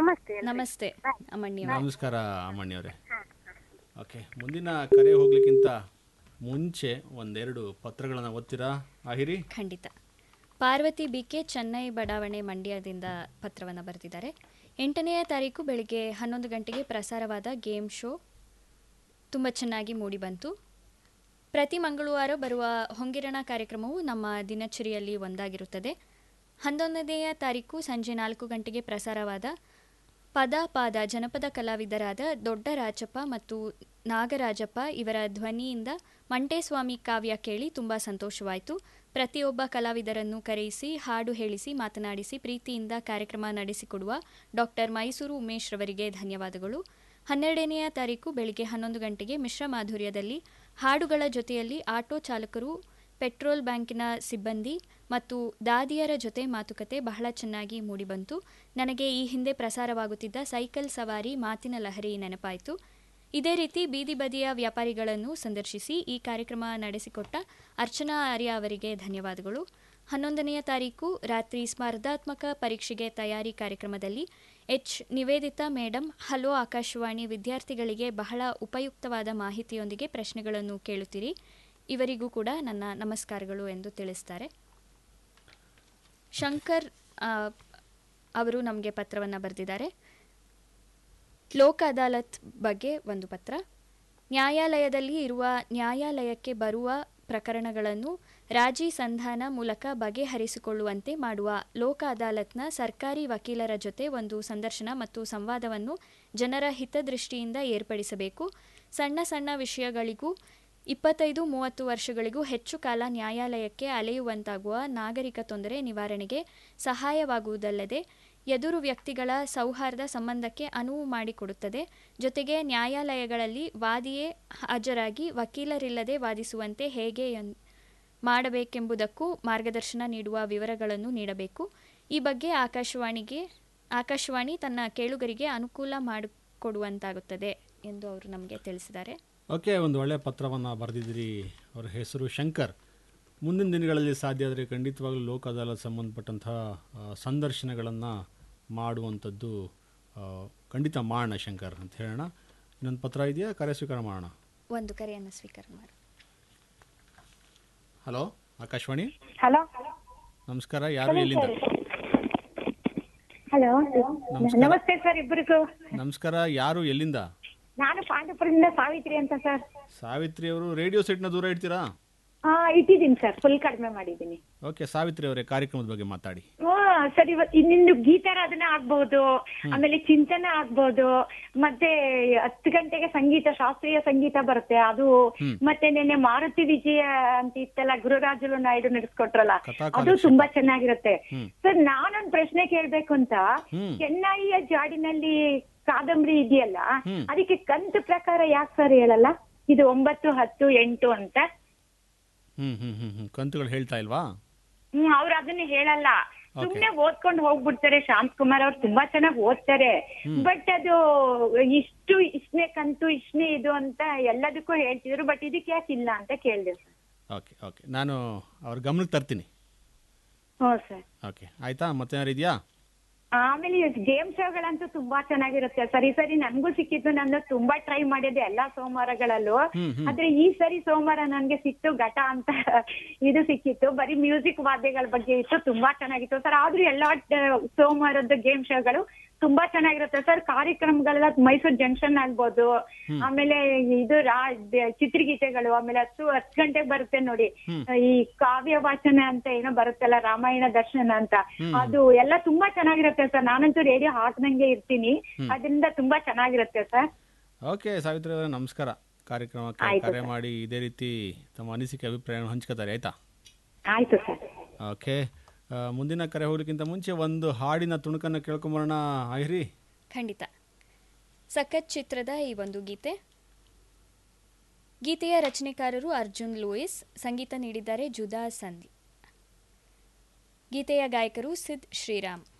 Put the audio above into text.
ನಮಸ್ತೆ ಎಲ್ರಿಗೂ. ನಮಸ್ತೆ ಅಮ್ಮಣ್ಣಿ ನಮಸ್ಕಾರ ಅಮ್ಮಣ್ಣಿ ಅವರೇ ಓಕೆ ಮುಂದಿನ ಕರೆ ಹೋಗ್ಲಿಕ್ಕಿಂತ ಮುಂಚೆ ಒಂದೆರಡು ಪತ್ರಗಳನ್ನು ಓದ್ತೀರಾ ಆಹಿರಿ ಖಂಡಿತ ಪಾರ್ವತಿ ಬಿಕೆ ಚೆನ್ನೈ ಬಡಾವಣೆ ಮಂಡ್ಯದಿಂದ ಪತ್ರವನ್ನು ಬರೆದಿದ್ದಾರೆ ಎಂಟನೆಯ ತಾರೀಕು ಬೆಳಿಗ್ಗೆ ಹನ್ನೊಂದು ಗಂಟೆಗೆ ಪ್ರಸಾರವಾದ ಗೇಮ್ ಶೋ ತುಂಬ ಚೆನ್ನಾಗಿ ಮೂಡಿಬಂತು ಪ್ರತಿ ಮಂಗಳವಾರ ಬರುವ ಹೊಂಗಿರಣ ಕಾರ್ಯಕ್ರಮವು ನಮ್ಮ ದಿನಚರಿಯಲ್ಲಿ ಒಂದಾಗಿರುತ್ತದೆ ಹನ್ನೊಂದನೆಯ ತಾರೀಕು ಸಂಜೆ ನಾಲ್ಕು ಗಂಟೆಗೆ ಪ್ರಸಾರವಾದ ಪದ ಪಾದ ಜನಪದ ಕಲಾವಿದರಾದ ದೊಡ್ಡ ರಾಜಪ್ಪ ಮತ್ತು ನಾಗರಾಜಪ್ಪ ಇವರ ಧ್ವನಿಯಿಂದ ಮಂಟೇಸ್ವಾಮಿ ಕಾವ್ಯ ಕೇಳಿ ತುಂಬ ಸಂತೋಷವಾಯಿತು ಪ್ರತಿಯೊಬ್ಬ ಕಲಾವಿದರನ್ನು ಕರೆಯಿಸಿ ಹಾಡು ಹೇಳಿಸಿ ಮಾತನಾಡಿಸಿ ಪ್ರೀತಿಯಿಂದ ಕಾರ್ಯಕ್ರಮ ನಡೆಸಿಕೊಡುವ ಡಾಕ್ಟರ್ ಮೈಸೂರು ಉಮೇಶ್ ರವರಿಗೆ ಧನ್ಯವಾದಗಳು ಹನ್ನೆರಡನೆಯ ತಾರೀಕು ಬೆಳಿಗ್ಗೆ ಹನ್ನೊಂದು ಗಂಟೆಗೆ ಮಿಶ್ರ ಮಾಧುರ್ಯದಲ್ಲಿ ಹಾಡುಗಳ ಜೊತೆಯಲ್ಲಿ ಆಟೋ ಚಾಲಕರು ಪೆಟ್ರೋಲ್ ಬ್ಯಾಂಕಿನ ಸಿಬ್ಬಂದಿ ಮತ್ತು ದಾದಿಯರ ಜೊತೆ ಮಾತುಕತೆ ಬಹಳ ಚೆನ್ನಾಗಿ ಮೂಡಿಬಂತು ನನಗೆ ಈ ಹಿಂದೆ ಪ್ರಸಾರವಾಗುತ್ತಿದ್ದ ಸೈಕಲ್ ಸವಾರಿ ಮಾತಿನ ಲಹರಿ ನೆನಪಾಯಿತು ಇದೇ ರೀತಿ ಬೀದಿ ಬದಿಯ ವ್ಯಾಪಾರಿಗಳನ್ನು ಸಂದರ್ಶಿಸಿ ಈ ಕಾರ್ಯಕ್ರಮ ನಡೆಸಿಕೊಟ್ಟ ಅರ್ಚನಾ ಆರ್ಯ ಅವರಿಗೆ ಧನ್ಯವಾದಗಳು ಹನ್ನೊಂದನೆಯ ತಾರೀಕು ರಾತ್ರಿ ಸ್ಪರ್ಧಾತ್ಮಕ ಪರೀಕ್ಷೆಗೆ ತಯಾರಿ ಕಾರ್ಯಕ್ರಮದಲ್ಲಿ H Niveditha madam hello Akashvani ವಿದ್ಯಾರ್ಥಿಗಳಿಗೆ ಬಹಳ ಉಪಯುಕ್ತವಾದ ಮಾಹಿತಿಯೊಂದಿಗೆ ಪ್ರಶ್ನೆಗಳನ್ನು ಕೇಳುತ್ತೀರಿ ಇವರಿಗೂ ಕೂಡ ನನ್ನ ನಮಸ್ಕಾರಗಳು ಎಂದು ತಿಳಿಸ್ತಾರೆ ಶಂಕರ್ ಆ, ಅವರು ನಮಗೆ ಪತ್ರವನ್ನು ಬರೆದಿದ್ದಾರೆ ಲೋಕ ಅದಾಲತ್ ಬಗ್ಗೆ ಒಂದು ಪತ್ರ ನ್ಯಾಯಾಲಯದಲ್ಲಿ ಇರುವ ನ್ಯಾಯಾಲಯಕ್ಕೆ ಬರುವ ಪ್ರಕರಣಗಳನ್ನು ರಾಜಿ ಸಂಧಾನ ಮೂಲಕ ಬಗೆಹರಿಸಿಕೊಳ್ಳುವಂತೆ ಮಾಡುವ ಲೋಕ ಅದಾಲತ್ನ ಸರ್ಕಾರಿ ವಕೀಲರ ಜೊತೆ ಒಂದು ಸಂದರ್ಶನ ಮತ್ತು ಸಂವಾದವನ್ನು ಜನರ ಹಿತದೃಷ್ಟಿಯಿಂದ ಏರ್ಪಡಿಸಬೇಕು ಸಣ್ಣ ಸಣ್ಣ ವಿಷಯಗಳಿಗೂ ಇಪ್ಪತ್ತೈದು ಮೂವತ್ತು ವರ್ಷಗಳಿಗೂ ಹೆಚ್ಚು ಕಾಲ ನ್ಯಾಯಾಲಯಕ್ಕೆ ಅಲೆಯುವಂತಾಗುವ ನಾಗರಿಕ ತೊಂದರೆ ನಿವಾರಣೆಗೆ ಸಹಾಯವಾಗುವುದಲ್ಲದೆ ಎದುರು ವ್ಯಕ್ತಿಗಳ ಸೌಹಾರ್ದ ಸಂಬಂಧಕ್ಕೆ ಅನುವು ಮಾಡಿಕೊಡುತ್ತದೆ ಜೊತೆಗೆ ನ್ಯಾಯಾಲಯಗಳಲ್ಲಿ ವಾದಿಯೇ ಹಾಜರಾಗಿ ವಕೀಲರಿಲ್ಲದೆ ವಾದಿಸುವಂತೆ ಹೇಗೆ ಎನ್- ಮಾಡಬೇಕೆಂಬುದಕ್ಕೂ ಮಾರ್ಗದರ್ಶನ ನೀಡುವ ವಿವರಗಳನ್ನು ನೀಡಬೇಕು ಈ ಬಗ್ಗೆ ಆಕಾಶವಾಣಿಗೆ ಆಕಾಶವಾಣಿ ತನ್ನ ಕೇಳುಗರಿಗೆ ಅನುಕೂಲ ಮಾಡಿಕೊಡುವಂತಾಗುತ್ತದೆ ಎಂದು ಅವರು ನಮಗೆ ತಿಳಿಸಿದ್ದಾರೆ ಓಕೆ ಒಂದು ಒಳ್ಳೆಯ ಪತ್ರವನ್ನು ಬರೆದಿದ್ದೀರಿ ಅವರ ಹೆಸರು ಶಂಕರ್ ಮುಂದಿನ ದಿನಗಳಲ್ಲಿ ಸಾಧ್ಯ ಆದರೆ ಖಂಡಿತವಾಗ್ಲೂ ಲೋಕ ಅದಾಲತ್ ಸಂಬಂಧಪಟ್ಟಂತಹ ಸಂದರ್ಶನಗಳನ್ನು ಮಾಡುವಂಥದ್ದು ಆ, ಖಂಡಿತ ಮಾಡೋಣ ಶಂಕರ್ ಅಂತ ಹೇಳೋಣ ಇನ್ನೊಂದು ಪತ್ರ ಇದೆಯಾ ಕಾರ್ಯ ಸ್ವೀಕಾರ ಮಾಡೋಣ ಒಂದು ಕರೆಯನ್ನು ಸ್ವೀಕಾರ ಮಾಡಿ ಹಲೋ ಆಕಾಶವಾಣಿ ಹಲೋ ನಮಸ್ಕಾರ ಯಾರು ಎಲ್ಲಿಂದ ಹಲೋ ನಮಸ್ಕಾರ. ನಮಸ್ತೆ ಸರ್ ಇಬ್ಬರಿಗೂ ನಮಸ್ಕಾರ ಯಾರು ಎಲ್ಲಿಂದ ನಾನು ಪಾಂಡವಪುರದಿಂದ ಸಾವಿತ್ರಿ ಅಂತ ಸರ್ ಸಾವಿತ್ರಿ ಅವರು ರೇಡಿಯೋ ಸೆಟ್ನ ದೂರ ಇಡ್ತೀರಾ ಹಾ ಇಟ್ಟಿದ್ದೀನಿ ಸರ್ ಫುಲ್ ಕಡಿಮೆ ಮಾಡಿದ್ದೀನಿ ಓಕೆ ಸಾವಿತ್ರಿ ಅವರೇ ಕಾರ್ಯಕ್ರಮದ ಬಗ್ಗೆ ಮಾತಾಡಿ ಹಾ ಸರ್ ಇವತ್ತು ನಿಮ್ದು ಗೀತಾರಾಧನೆ ಆಗ್ಬಹುದು ಆಮೇಲೆ ಚಿಂತನೆ ಆಗ್ಬಹುದು ಮತ್ತೆ ಹತ್ತು ಗಂಟೆಗೆ ಸಂಗೀತ ಶಾಸ್ತ್ರೀಯ ಸಂಗೀತ ಬರುತ್ತೆ ಅದು ಮತ್ತೆ ನಿನ್ನೆ ಮಾರುತಿ ವಿಜಯ ಅಂತ ಇತ್ತಲ್ಲ ಗುರುರಾಜುಲು ನಾಯ್ಡು ನಡೆಸ್ಕೊಟ್ರಲ್ಲ ಕಥಾ ಅದು ಕಾಲಕ್ಷೇಪ. ತುಂಬಾ ಚೆನ್ನಾಗಿರುತ್ತೆ ಹ್ಮ್. ಸರ್ ನಾನೊಂದ್ ಪ್ರಶ್ನೆ ಕೇಳ್ಬೇಕು ಅಂತ ಹ್ಮ್. ಚೆನ್ನೈಯ ಜಾಡಿನಲ್ಲಿ ಕಾದಂಬರಿ ಇದೆಯಲ್ಲ ಹ್ಮ್. ಅದಕ್ಕೆ ಕಂತು ಪ್ರಕಾರ ಯಾಕೆ ಸರ್ ಹೇಳಲ್ಲ ಇದು ಒಂಬತ್ತು ಹತ್ತು ಎಂಟು ಅಂತ ಹ್ಞೂ ಹ್ಞೂ ಹ್ಞೂ ಹ್ಞೂ ಕಂತುಗಳು ಹೇಳ್ತಾ ಇಲ್ವಾ ಹ್ಮ್ ಅವ್ರು ಅದನ್ನ ಹೇಳಲ್ಲ ಸುಮ್ನೆ ಓದ್ಕೊಂಡು ಹೋಗ್ಬಿಡ್ತಾರೆ ಶಾಂತ್ ಕುಮಾರ್ ಅವ್ರು ತುಂಬಾ ಚೆನ್ನಾಗಿ ಓದ್ತಾರೆ ಬಟ್ ಅದು ಇಷ್ಟು ಇಷ್ಟನೇ ಕಂತು ಇಷ್ಟನೇ ಇದು ಅಂತ ಎಲ್ಲದಕ್ಕೂ ಹೇಳ್ತಿದ್ರು ಬಟ್ ಇದಕ್ಕೆ ಯಾಕೆ ಇಲ್ಲ ಅಂತ ಕೇಳಿದೆ ಸರ್ ಓಕೆ ಓಕೆ ನಾನು ಅವ್ರ ಗಮನಕ್ಕೆ ತರ್ತೀನಿ ಹ್ಞೂ ಸರ್ ಓಕೆ ಆಯಿತಾ ಮತ್ತೇನಾರು ಇದೆಯಾ ಆಮೇಲೆ ಗೇಮ್ ಶೋಗಳಂತೂ ತುಂಬಾ ಚೆನ್ನಾಗಿರುತ್ತೆ ಸರಿ ಸರಿ ನನ್ಗೂ ಸಿಕ್ಕಿತ್ತು ನಾನು ತುಂಬಾ ಟ್ರೈ ಮಾಡಿದೆ ಎಲ್ಲಾ ಸೋಮವಾರಗಳಲ್ಲೂ ಹ್ಮ್, ಹ್ಮ್. ಆದ್ರೆ ಈ ಸರಿ ಸೋಮವಾರ ನನ್ಗೆ ಸಿಕ್ತು ಘಟ ಅಂತ ಇದು ಸಿಕ್ಕಿತ್ತು ಬರೀ ಮ್ಯೂಸಿಕ್ ವಾದ್ಯಗಳ ಬಗ್ಗೆ ಇತ್ತು ತುಂಬಾ ಚೆನ್ನಾಗಿತ್ತು ಸರ್ ಆದ್ರೂ ಎಲ್ಲಾ ಟ- ಸೋಮವಾರದ ಗೇಮ್ ಶೋಗಳು ತುಂಬಾ ಚೆನ್ನಾಗಿರುತ್ತೆ ಸರ್ ಕಾರ್ಯಕ್ರಮಗಳೆಲ್ಲ ಮೈಸೂರು ಜಂಕ್ಷನ್ ಆಗ್ಬೋದು ಆಮೇಲೆ ಇದು ರಾ- ದ- ಚಿತ್ರಗೀತೆಗಳು ಆಮೇಲೆ ಹತ್ತು ಹತ್ತು ಗಂಟೆಗೆ ಬರುತ್ತೆ ನೋಡಿ ಈ ಕಾವ್ಯ ವಾಚನ ಅಂತ ಏನೋ ಬರುತ್ತಲ್ಲ ರಾಮಾಯಣ ದರ್ಶನ ಅಂತ ಅದು ಎಲ್ಲ ತುಂಬಾ ಚೆನ್ನಾಗಿರುತ್ತೆ ಸರ್ ನಾನಂತೂ ರೇಡಿಯೋ ಹಾಕ್ದಂಗೆ ಇರ್ತೀನಿ ಅದರಿಂದ ತುಂಬಾ ಚೆನ್ನಾಗಿರುತ್ತೆ ಸರ್ ಓಕೆ ಸಾವಿತ್ರಿ ಅವರೇ ನಮಸ್ಕಾರ ಕಾರ್ಯಕ್ರಮಕ್ಕೆ ಆಯ್ತು ಕರೆ ಮಾಡಿ ಇದೇ ರೀತಿ ತಮ್ಮ ಅನಿಸಿಕೆ ಅಭಿಪ್ರಾಯ ಹಂಚ್ಕೋತಾರೆ ಆಯಿತಾ ಆಯ್ತು ಸರ್ ಓಕೆ ಆ, ಮುಂದಿನ ಕರೆ ಹೋಗ್ಲಿಕ್ಕಿಂತ ಮುಂಚೆ ಒಂದು ಹಾಡಿನ ತುಣುಕನ್ನು ಕೇಳ್ಕೊಂಬರೋಣ ಆಯ್ರಿ ಖಂಡಿತ ಸಖತ್ ಚಿತ್ರದ ಈ ಒಂದು ಗೀತೆ ಗೀತೆಯ ರಚನೆಕಾರರು ಅರ್ಜುನ್ ಲೂಯಿಸ್ ಸಂಗೀತ ನೀಡಿದ್ದಾರೆ ಜುದಾ ಸಂಧಿ ಗೀತೆಯ ಗಾಯಕರು ಸಿದ್ ಶ್ರೀರಾಮ್